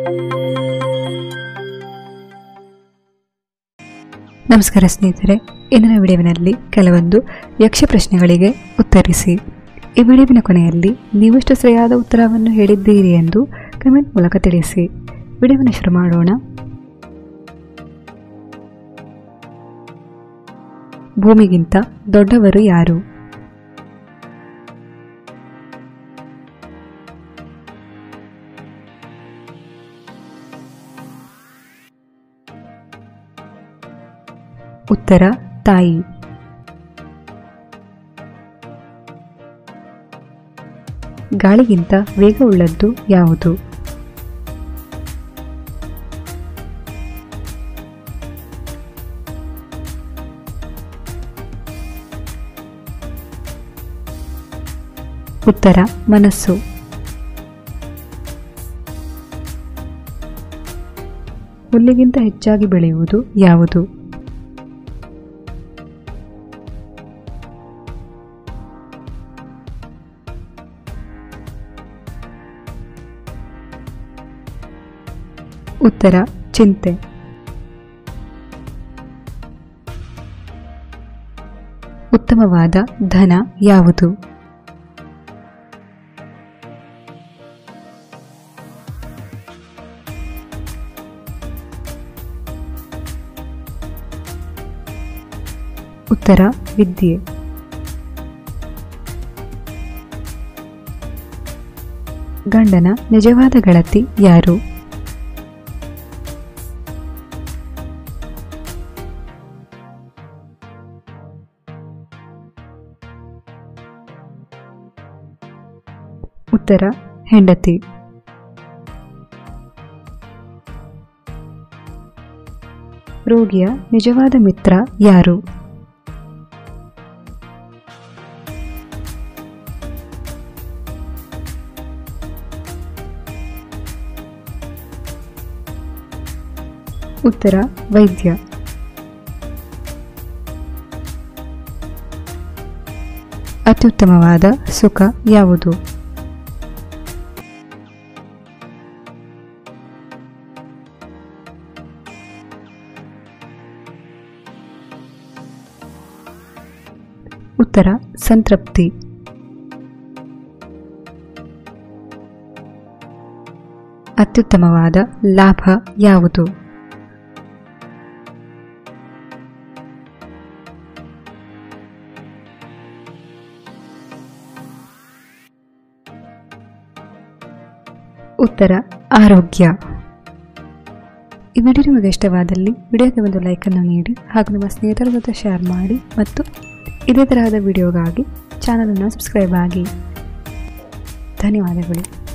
ನಮಸ್ಕಾರ ಸ್ನೇಹಿತರೆ ಇಂದಿನ ವಿಡಿಯೋವಿನಲ್ಲಿ ಕೆಲವೊಂದು ಯಕ್ಷ ಪ್ರಶ್ನೆಗಳಿಗೆ ಉತ್ತರಿಸಿ ಈ ವಿಡಿಯೋವಿನ ಕೊನೆಯಲ್ಲಿ ನೀವೆಷ್ಟು ಸರಿಯಾದ ಉತ್ತರವನ್ನು ಹೇಳಿದ್ದೀರಿ ಎಂದು ಕಮೆಂಟ್ ಮೂಲಕ ತಿಳಿಸಿ ವಿಡಿಯೋವನ್ನು ಶುರು ಮಾಡೋಣ ಭೂಮಿಗಿಂತ ದೊಡ್ಡವರು ಯಾರು ಉತ್ತರ ತಾಯಿ ಗಾಳಿಗಿಂತ ವೇಗವುಳ್ಳದ್ದು ಯಾವುದು ಉತ್ತರ ಮನಸ್ಸು ಹುಲ್ಲಿಗಿಂತ ಹೆಚ್ಚಾಗಿ ಬೆಳೆಯುವುದು ಯಾವುದು ಉತ್ತರ ಚಿಂತೆ ಉತ್ತಮವಾದ ಧನ ಯಾವುದು ಉತ್ತರ ವಿದ್ಯೆ ಗಂಡನ ನಿಜವಾದ ಗೆಳತಿ ಯಾರು ಉತ್ತರ ಹೆಂಡತಿ ರೋಗಿಯ ನಿಜವಾದ ಮಿತ್ರ ಯಾರು ಉತ್ತರ ವೈದ್ಯ ಅತ್ಯುತ್ತಮವಾದ ಸುಖ ಯಾವುದು ಉತ್ತರ ಸಂತೃಪ್ತಿ ಅತ್ಯುತ್ತಮವಾದ ಲಾಭ ಯಾವುದು ಉತ್ತರ ಆರೋಗ್ಯ ಈ ವಿಡಿಯೋ ನಿಮಗೆ ಇಷ್ಟವಾದಲ್ಲಿ ವಿಡಿಯೋಗೆ ಒಂದು ಲೈಕನ್ನು ನೀಡಿ ಹಾಗೂ ನಿಮ್ಮ ಸ್ನೇಹಿತರ ಜೊತೆ ಶೇರ್ ಮಾಡಿ ಮತ್ತು ಇದೇ ತರಹದ ವಿಡಿಯೋಗಾಗಿ ಚಾನಲನ್ನು ಸಬ್ಸ್ಕ್ರೈಬ್ ಆಗಿ ಧನ್ಯವಾದಗಳು